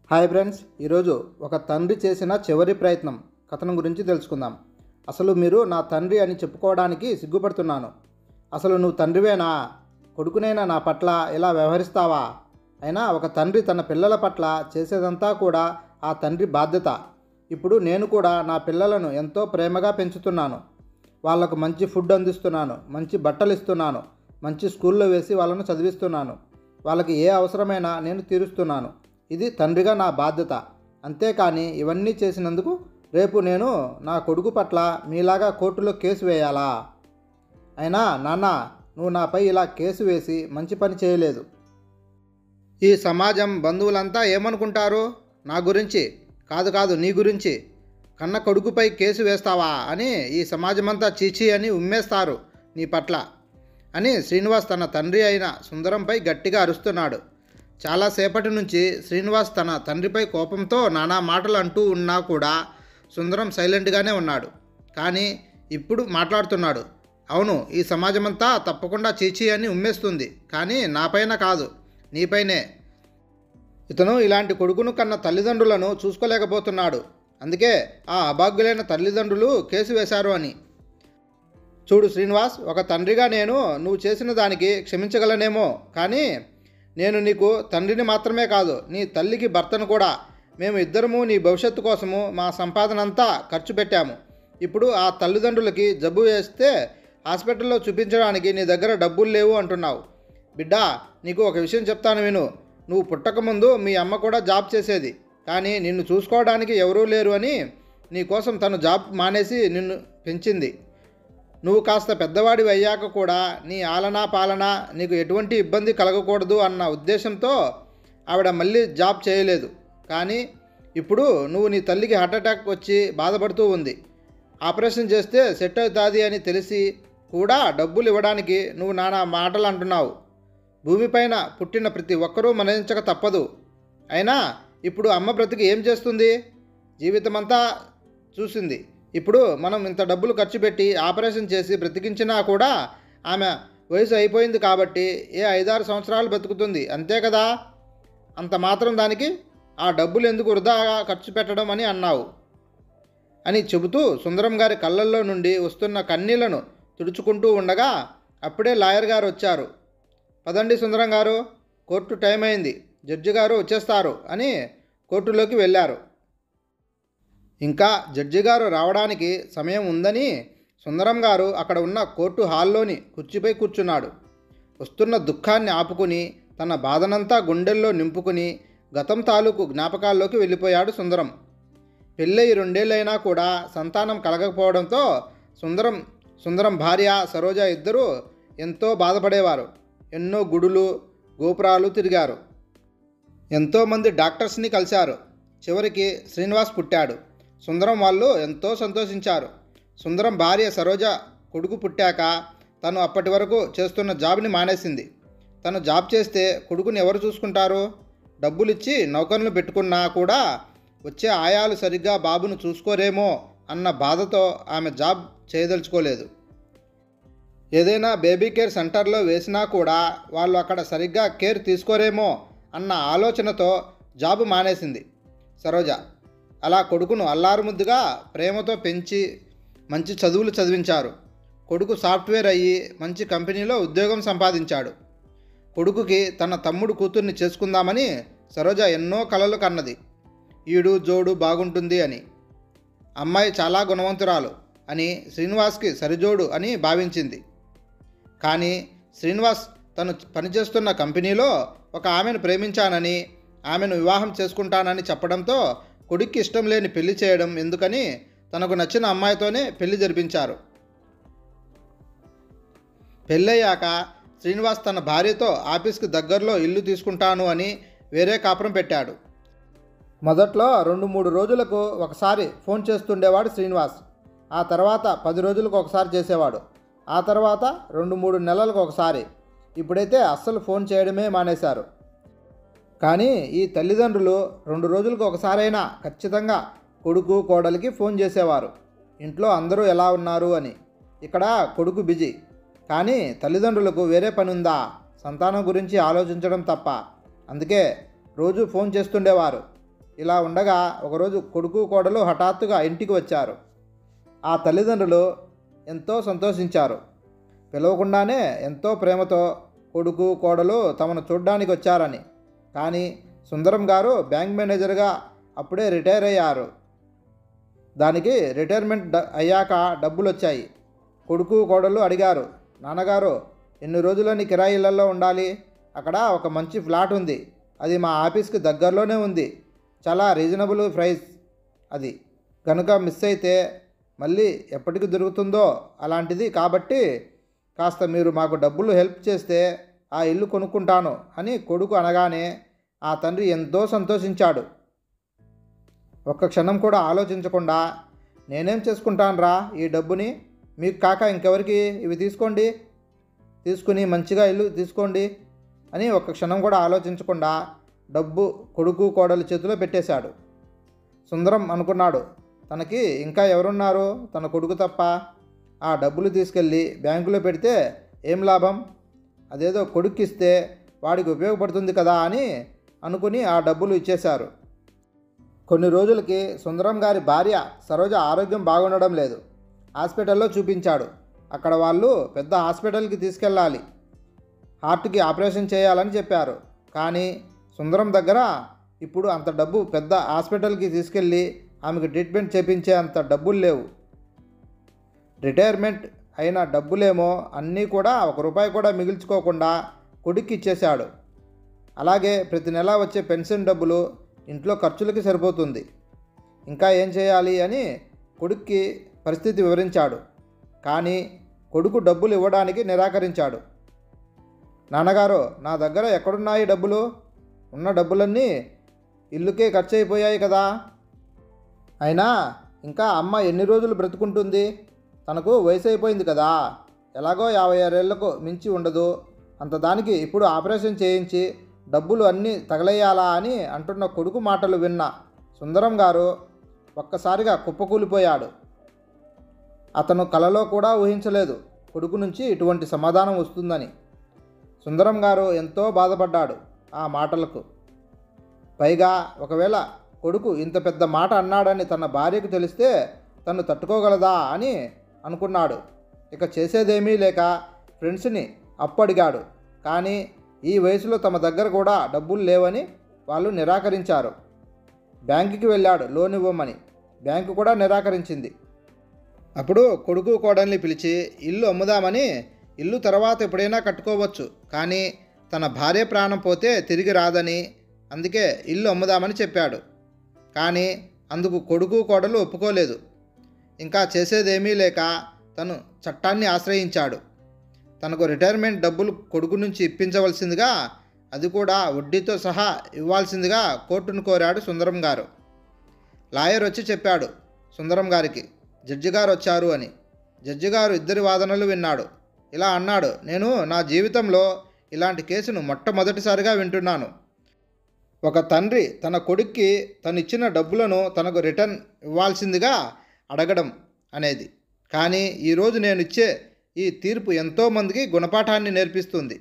hi friends ఈరోజు ఒక తండ్రి చేసిన చివరి ప్రయత్నం కథనం గురించి తెలుసుకుందాం అసలు మీరు నా తండ్రి అని చెప్పుకోవడానికి సిగ్గుపడుతున్నాను అసలు నువ్వు తండ్రివేనా కొడుకునైనా నా పట్ల ఇలా వ్యవహరిస్తావా అయినా ఒక తండ్రి తన పిల్లల పట్ల చేసేదంతా కూడా ఆ తండ్రి బాధ్యత ఇప్పుడు నేను కూడా నా పిల్లలను ఎంతో ప్రేమగా పెంచుతున్నాను వాళ్ళకు మంచి ఫుడ్ అందిస్తున్నాను మంచి బట్టలు ఇస్తున్నాను మంచి స్కూల్లో వేసి వాళ్ళను చదివిస్తున్నాను వాళ్ళకి ఏ అవసరమైనా నేను తీరుస్తున్నాను ఇది తండ్రిగా నా బాధ్యత అంతేకాని ఇవన్నీ చేసినందుకు రేపు నేను నా కొడుకు పట్ల మీలాగా కోర్టులో కేసు వేయాలా అయినా నాన్న నువ్వు నాపై ఇలా కేసు వేసి మంచి పని చేయలేదు ఈ సమాజం బంధువులంతా ఏమనుకుంటారు నా గురించి కాదు కాదు నీ గురించి కన్న కొడుకుపై కేసు వేస్తావా అని ఈ సమాజమంతా చీచీ అని ఉమ్మేస్తారు నీ పట్ల అని శ్రీనివాస్ తన తండ్రి అయిన సుందరంపై గట్టిగా అరుస్తున్నాడు చాలాసేపటి నుంచి శ్రీనివాస్ తన తండ్రిపై కోపంతో నానా మాటలు అంటూ ఉన్నా కూడా సుందరం సైలెంట్గానే ఉన్నాడు కానీ ఇప్పుడు మాట్లాడుతున్నాడు అవును ఈ సమాజమంతా తప్పకుండా చీచీ అని ఉమ్మేస్తుంది కానీ నాపైన కాదు నీపైనే ఇతను ఇలాంటి కొడుకును కన్న తల్లిదండ్రులను చూసుకోలేకపోతున్నాడు అందుకే ఆ అభాగ్యులైన తల్లిదండ్రులు కేసు వేశారు అని చూడు శ్రీనివాస్ ఒక తండ్రిగా నేను నువ్వు చేసిన దానికి క్షమించగలనేమో కానీ నేను నీకు తండ్రిని మాత్రమే కాదు నీ తల్లికి భర్తను కూడా మేము ఇద్దరము నీ భవిష్యత్తు కోసము మా సంపాదన అంతా ఖర్చు పెట్టాము ఇప్పుడు ఆ తల్లిదండ్రులకి జబ్బు వేస్తే హాస్పిటల్లో చూపించడానికి నీ దగ్గర డబ్బులు లేవు అంటున్నావు బిడ్డా నీకు ఒక విషయం చెప్తాను విను నువ్వు పుట్టకముందు మీ అమ్మ కూడా జాబ్ చేసేది కానీ నిన్ను చూసుకోవడానికి ఎవరూ లేరు అని నీ కోసం తను జాబ్ మానేసి నిన్ను పెంచింది నువ్వు కాస్త పెద్దవాడివి అయ్యాక కూడా నీ ఆలనా పాలన నీకు ఎటువంటి ఇబ్బంది కలగకూడదు అన్న ఉద్దేశంతో ఆవిడ మళ్ళీ జాబ్ చేయలేదు కానీ ఇప్పుడు నువ్వు నీ తల్లికి హార్ట్ అటాక్ వచ్చి బాధపడుతూ ఉంది ఆపరేషన్ చేస్తే సెట్ అవుతుంది అని తెలిసి కూడా డబ్బులు ఇవ్వడానికి నువ్వు నానా మాటలు అంటున్నావు భూమిపైన పుట్టిన ప్రతి ఒక్కరూ మరణించక తప్పదు అయినా ఇప్పుడు అమ్మ బ్రతికి ఏం చేస్తుంది జీవితమంతా చూసింది ఇప్పుడు మనం ఇంత డబ్బులు ఖర్చు పెట్టి ఆపరేషన్ చేసి బ్రతికించినా కూడా ఆమె వయసు అయిపోయింది కాబట్టి ఏ ఐదారు సంవత్సరాలు బ్రతుకుతుంది అంతే కదా అంత మాత్రం దానికి ఆ డబ్బులు ఎందుకు వృధాగా ఖర్చు పెట్టడం అని అన్నావు అని చెబుతూ సుందరం గారి కళ్ళల్లో నుండి వస్తున్న కన్నీళ్లను తుడుచుకుంటూ ఉండగా అప్పుడే లాయర్ గారు వచ్చారు పదండి సుందరం గారు కోర్టు టైం అయింది జడ్జి గారు వచ్చేస్తారు అని కోర్టులోకి వెళ్ళారు ఇంకా జడ్జి గారు రావడానికి సమయం ఉందని సుందరం గారు అక్కడ ఉన్న కోర్టు హాల్లోని కుర్చీపై కూర్చున్నాడు వస్తున్న దుఃఖాన్ని ఆపుకుని తన బాధనంతా గుండెల్లో నింపుకుని గతం తాలూకు జ్ఞాపకాల్లోకి వెళ్ళిపోయాడు సుందరం పెళ్ళయి రెండేళ్ళైనా కూడా సంతానం కలగకపోవడంతో సుందరం సుందరం భార్య సరోజ ఇద్దరూ ఎంతో బాధపడేవారు ఎన్నో గుడులు గోపురాలు తిరిగారు ఎంతోమంది డాక్టర్స్ని కలిశారు చివరికి శ్రీనివాస్ పుట్టాడు సుందరం వాళ్ళు ఎంతో సంతోషించారు సుందరం భార్య సరోజ కొడుకు పుట్టాక తను అప్పటి వరకు చేస్తున్న జాబ్ని మానేసింది తను జాబ్ చేస్తే కొడుకుని ఎవరు చూసుకుంటారు డబ్బులు ఇచ్చి నౌకర్లు పెట్టుకున్నా కూడా వచ్చే ఆయాలు సరిగ్గా బాబును చూసుకోరేమో అన్న బాధతో ఆమె జాబ్ చేయదలుచుకోలేదు ఏదైనా బేబీ కేర్ సెంటర్లో వేసినా కూడా వాళ్ళు అక్కడ సరిగ్గా కేర్ తీసుకోరేమో అన్న ఆలోచనతో జాబు మానేసింది సరోజ అలా కొడుకును అల్లారుముద్దుగా ప్రేమతో పెంచి మంచి చదువులు చదివించారు కొడుకు సాఫ్ట్వేర్ అయ్యి మంచి కంపెనీలో ఉద్యోగం సంపాదించాడు కొడుకుకి తన తమ్ముడు కూతుర్ని చేసుకుందామని సరోజ ఎన్నో కలలు కన్నది ఈడు జోడు బాగుంటుంది అని అమ్మాయి చాలా గుణవంతురాలు అని శ్రీనివాస్కి సరిజోడు అని భావించింది కానీ శ్రీనివాస్ తను పనిచేస్తున్న కంపెనీలో ఒక ఆమెను ప్రేమించానని ఆమెను వివాహం చేసుకుంటానని చెప్పడంతో కొడుక్కి ఇష్టం లేని పెళ్లి చేయడం ఎందుకని తనకు నచ్చిన అమ్మాయితోనే పెళ్లి జరిపించారు పెళ్ళయ్యాక శ్రీనివాస్ తన భార్యతో ఆఫీస్కి దగ్గరలో ఇల్లు తీసుకుంటాను అని వేరే కాపురం పెట్టాడు మొదట్లో రెండు మూడు రోజులకు ఒకసారి ఫోన్ చేస్తుండేవాడు శ్రీనివాస్ ఆ తర్వాత పది రోజులకు ఒకసారి చేసేవాడు ఆ తర్వాత రెండు మూడు నెలలకు ఒకసారి ఇప్పుడైతే అస్సలు ఫోన్ చేయడమే మానేశారు కానీ ఈ తల్లిదండ్రులు రెండు రోజులకు ఒకసారైనా ఖచ్చితంగా కొడుకు కోడలికి ఫోన్ చేసేవారు ఇంట్లో అందరూ ఎలా ఉన్నారు అని ఇక్కడ కొడుకు బిజీ కానీ తల్లిదండ్రులకు వేరే పని ఉందా సంతానం గురించి ఆలోచించడం తప్ప అందుకే రోజు ఫోన్ చేస్తుండేవారు ఇలా ఉండగా ఒకరోజు కొడుకు కోడలు హఠాత్తుగా ఇంటికి వచ్చారు ఆ తల్లిదండ్రులు ఎంతో సంతోషించారు పిలవకుండానే ఎంతో ప్రేమతో కొడుకు కోడలు తమను చూడ్డానికి వచ్చారని కానీ సుందరం గారు బ్యాంక్ మేనేజర్గా అప్పుడే రిటైర్ అయ్యారు దానికి రిటైర్మెంట్ డ- అయ్యాక డబ్బులు వచ్చాయి కొడుకు కోడలు అడిగారు నాన్నగారు ఎన్ని రోజులని కిరాయి ఇళ్లలో ఉండాలి అక్కడ ఒక మంచి ఫ్లాట్ ఉంది అది మా ఆఫీస్కి దగ్గరలోనే ఉంది చాలా రీజనబుల్ ప్రైస్ అది కనుక మిస్ అయితే మళ్ళీ ఎప్పటికి దొరుకుతుందో అలాంటిది కాబట్టి కాస్త మీరు మాకు డబ్బులు హెల్ప్ చేస్తే ఆ ఇల్లు కొనుక్కుంటాను అని కొడుకు అనగానే ఆ తండ్రి ఎంతో సంతోషించాడు ఒక్క క్షణం కూడా ఆలోచించకుండా నేనేం చేసుకుంటానురా ఈ డబ్బుని మీకు కాక ఇంకెవరికి ఇవి తీసుకోండి తీసుకుని మంచిగా ఇల్లు తీసుకోండి అని ఒక్క క్షణం కూడా ఆలోచించకుండా డబ్బు కొడుకు కోడలి చేతిలో పెట్టేశాడు సుందరం అనుకున్నాడు తనకి ఇంకా ఎవరున్నారు తన కొడుకు తప్ప ఆ డబ్బులు తీసుకెళ్ళి బ్యాంకులో పెడితే ఏం లాభం అదేదో కొడుక్కిస్తే వాడికి ఉపయోగపడుతుంది కదా అని అనుకుని ఆ డబ్బులు ఇచ్చేశారు కొన్ని రోజులకి సుందరం గారి భార్య సరోజ ఆరోగ్యం బాగుండడం లేదు హాస్పిటల్లో చూపించాడు అక్కడ వాళ్ళు పెద్ద హాస్పిటల్కి తీసుకెళ్ళాలి హార్ట్కి ఆపరేషన్ చేయాలని చెప్పారు కానీ సుందరం దగ్గర ఇప్పుడు అంత డబ్బు పెద్ద హాస్పిటల్కి తీసుకెళ్ళి ఆమెకు ట్రీట్మెంట్ చేపించే అంత డబ్బులు లేవు రిటైర్మెంట్ అయిన డబ్బులేమో అన్నీ కూడా ఒక రూపాయి కూడా మిగిల్చుకోకుండా కొడుక్కి ఇచ్చేశాడు అలాగే ప్రతి నెల వచ్చే పెన్షన్ డబ్బులు ఇంట్లో ఖర్చులకి సరిపోతుంది ఇంకా ఏం చేయాలి అని కొడుక్కి పరిస్థితి వివరించాడు కానీ కొడుకు డబ్బులు ఇవ్వడానికి నిరాకరించాడు నాన్నగారు నా దగ్గర ఎక్కడున్నాయి డబ్బులు ఉన్న డబ్బులన్నీ ఇల్లుకే ఖర్చు అయిపోయాయి కదా అయినా ఇంకా అమ్మ ఎన్ని రోజులు బ్రతుకుంటుంది తనకు వయసు అయిపోయింది కదా ఎలాగో యాభై ఆరేళ్లకు మించి ఉండదు అంత దానికి ఇప్పుడు ఆపరేషన్ చేయించి డబ్బులు అన్నీ తగలయ్యాలా అని అంటున్న కొడుకు మాటలు విన్న సుందరం గారు ఒక్కసారిగా కుప్పకూలిపోయాడు అతను కలలో కూడా ఊహించలేదు కొడుకు నుంచి ఇటువంటి సమాధానం వస్తుందని సుందరం గారు ఎంతో బాధపడ్డాడు ఆ మాటలకు పైగా ఒకవేళ కొడుకు ఇంత పెద్ద మాట అన్నాడని తన భార్యకు తెలిస్తే తను తట్టుకోగలదా అని అనుకున్నాడు ఇక చేసేదేమీ లేక ఫ్రెండ్స్ని అప్పు అడిగాడు కానీ ఈ వయసులో తమ దగ్గర కూడా డబ్బులు లేవని వాళ్ళు నిరాకరించారు బ్యాంకుకి వెళ్ళాడు లోన్ ఇవ్వమని బ్యాంకు కూడా నిరాకరించింది అప్పుడు కొడుకు కోడల్ని పిలిచి ఇల్లు అమ్ముదామని ఇల్లు తర్వాత ఎప్పుడైనా కట్టుకోవచ్చు కానీ తన భార్య ప్రాణం పోతే తిరిగి రాదని అందుకే ఇల్లు అమ్ముదామని చెప్పాడు కానీ అందుకు కొడుకు కోడలు ఒప్పుకోలేదు ఇంకా చేసేదేమీ లేక తను చట్టాన్ని ఆశ్రయించాడు తనకు రిటైర్మెంట్ డబ్బులు కొడుకు నుంచి ఇప్పించవలసిందిగా అది కూడా వడ్డీతో సహా ఇవ్వాల్సిందిగా కోర్టును కోరాడు సుందరం గారు లాయర్ వచ్చి చెప్పాడు సుందరం గారికి జడ్జి గారు వచ్చారు అని జడ్జి గారు ఇద్దరి వాదనలు విన్నాడు ఇలా అన్నాడు నేను నా జీవితంలో ఇలాంటి కేసును మొట్టమొదటిసారిగా వింటున్నాను ఒక తండ్రి తన కొడుక్కి తను ఇచ్చిన డబ్బులను తనకు రిటర్న్ ఇవ్వాల్సిందిగా అడగడం అనేది కానీ ఈరోజు నేను ఇచ్చే ఈ తీర్పు ఎంతోమందికి గుణపాఠాన్ని నేర్పిస్తుంది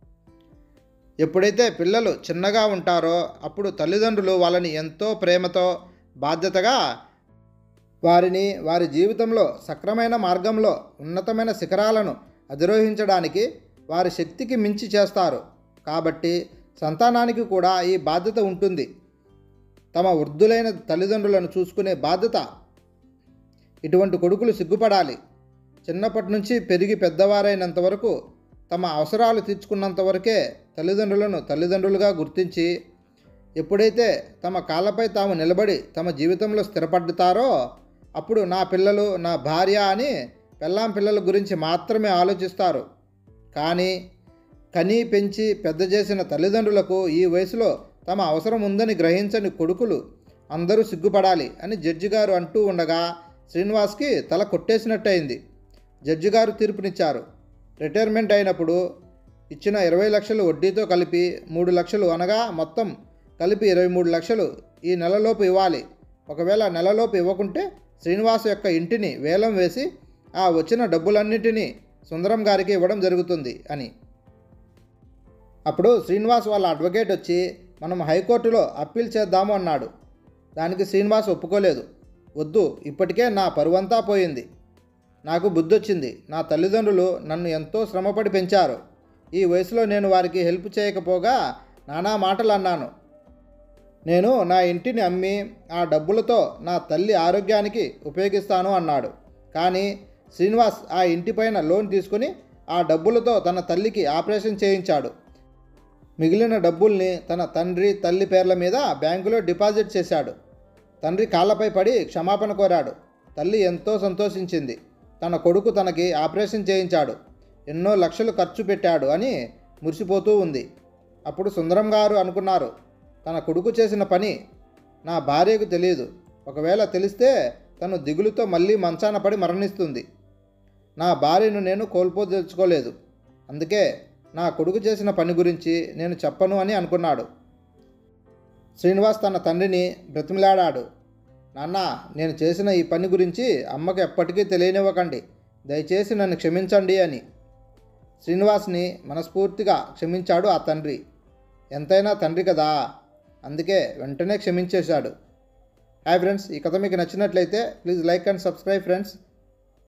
ఎప్పుడైతే పిల్లలు చిన్నగా ఉంటారో అప్పుడు తల్లిదండ్రులు వాళ్ళని ఎంతో ప్రేమతో బాధ్యతగా వారిని వారి జీవితంలో సక్రమైన మార్గంలో ఉన్నతమైన శిఖరాలను అధిరోహించడానికి వారి శక్తికి మించి చేస్తారు కాబట్టి సంతానానికి కూడా ఈ బాధ్యత ఉంటుంది తమ వృద్ధులైన తల్లిదండ్రులను చూసుకునే బాధ్యత ఇటువంటి కొడుకులు సిగ్గుపడాలి చిన్నప్పటి నుంచి పెరిగి పెద్దవారైనంత వరకు తమ అవసరాలు తీర్చుకున్నంత వరకే తల్లిదండ్రులను తల్లిదండ్రులుగా గుర్తించి ఎప్పుడైతే తమ కాళ్ళపై తాము నిలబడి తమ జీవితంలో స్థిరపడ్డతారో అప్పుడు నా పిల్లలు నా భార్య అని పెళ్ళాం పిల్లల గురించి మాత్రమే ఆలోచిస్తారు కానీ కని పెంచి పెద్ద చేసిన తల్లిదండ్రులకు ఈ వయసులో తమ అవసరం ఉందని గ్రహించని కొడుకులు అందరూ సిగ్గుపడాలి అని జడ్జి గారు అంటూ ఉండగా శ్రీనివాస్కి తల కొట్టేసినట్టయింది జడ్జి గారు తీర్పునిచ్చారు రిటైర్మెంట్ అయినప్పుడు ఇచ్చిన ఇరవై లక్షలు వడ్డీతో కలిపి మూడు లక్షలు అనగా మొత్తం కలిపి ఇరవై మూడు లక్షలు ఈ నెలలోపు ఇవ్వాలి ఒకవేళ నెలలోపు ఇవ్వకుంటే శ్రీనివాస్ యొక్క ఇంటిని వేలం వేసి ఆ వచ్చిన డబ్బులన్నిటినీ సుందరం గారికి ఇవ్వడం జరుగుతుంది అని అప్పుడు శ్రీనివాస్ వాళ్ళ అడ్వకేట్ వచ్చి మనం హైకోర్టులో అప్పీల్ చేద్దాము అన్నాడు దానికి శ్రీనివాస్ ఒప్పుకోలేదు వద్దు ఇప్పటికే నా పరువంతా పోయింది నాకు బుద్ధొచ్చింది నా తల్లిదండ్రులు నన్ను ఎంతో శ్రమపడి పెంచారు ఈ వయసులో నేను వారికి హెల్ప్ చేయకపోగా నానా మాటలు అన్నాను నేను నా ఇంటిని అమ్మి ఆ డబ్బులతో నా తల్లి ఆరోగ్యానికి ఉపయోగిస్తాను అన్నాడు కానీ శ్రీనివాస్ ఆ ఇంటిపైన లోన్ తీసుకుని ఆ డబ్బులతో తన తల్లికి ఆపరేషన్ చేయించాడు మిగిలిన డబ్బుల్ని తన తండ్రి తల్లి పేర్ల మీద బ్యాంకులో డిపాజిట్ చేశాడు తండ్రి కాళ్ళపై పడి క్షమాపణ కోరాడు తల్లి ఎంతో సంతోషించింది తన కొడుకు తనకి ఆపరేషన్ చేయించాడు ఎన్నో లక్షలు ఖర్చు పెట్టాడు అని మురిసిపోతూ ఉంది అప్పుడు సుందరం గారు అనుకున్నారు తన కొడుకు చేసిన పని నా భార్యకు తెలియదు ఒకవేళ తెలిస్తే తను దిగులుతో మళ్ళీ మంచాన పడి మరణిస్తుంది నా భార్యను నేను కోల్పోదలుచుకోలేదు అందుకే నా కొడుకు చేసిన పని గురించి నేను చెప్పను అని అనుకున్నాడు శ్రీనివాస్ తన తండ్రిని బ్రతిమిలాడాడు నాన్న నేను చేసిన ఈ పని గురించి అమ్మకు ఎప్పటికీ తెలియనివ్వకండి దయచేసి నన్ను క్షమించండి అని శ్రీనివాస్ని మనస్ఫూర్తిగా క్షమించాడు ఆ తండ్రి ఎంతైనా తండ్రి కదా అందుకే వెంటనే క్షమించేశాడు హాయ్ ఫ్రెండ్స్ ఈ కథ మీకు నచ్చినట్లయితే please like and subscribe friends